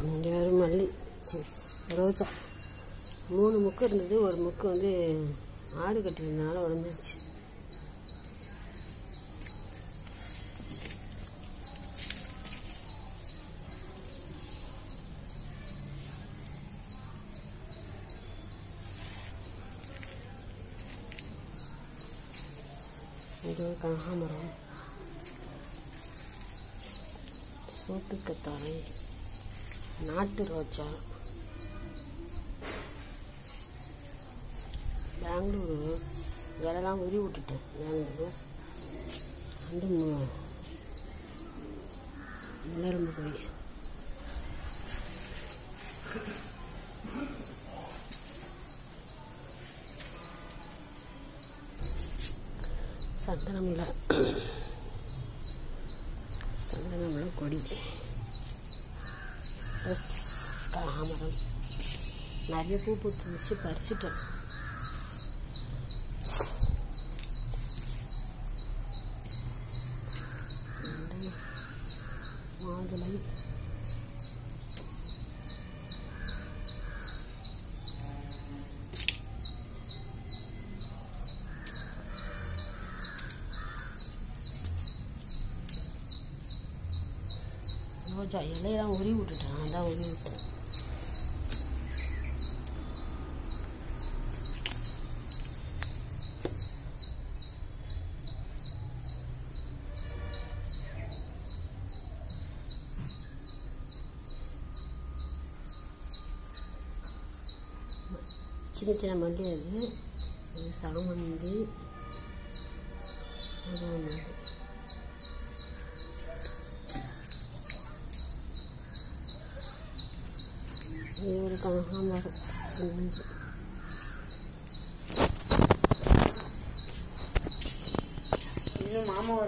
இங்கே ஒரு மல்லி சி ரோஜா மூணு முக்கு இருந்தது ஒரு முக்கு வந்து ஆடு கட்டிருந்தனால உடஞ்சிருச்சு இது ஒரு கனகாமரம் சோத்துக்கத்தாழை நாட்டு ரோஜா பெங்களூர் ரோஸ் வேலைலாம் உரி விட்டுட்டேன் பெங்களூர் ரோஸ் அண்டு முள்ளரும்பு போய் சந்தனமுள்ள சந்தனமுள்ள கொடி ப்ளஸ் கனகாமரம் நிறைய பூ பூத்துருந்துச்சு பறிச்சிட்டேன் வெண்டை, மாதுளை ரோஜா இலையெல்லாம் உரி விட்டுட்டேன் அதான் உரி விட்டேன் சின்ன சின்ன மல்லி அது இது சாமந்தி அது ஒன்று இது ஒரு கனகாமரம் சின்னது இன்னும் மாமா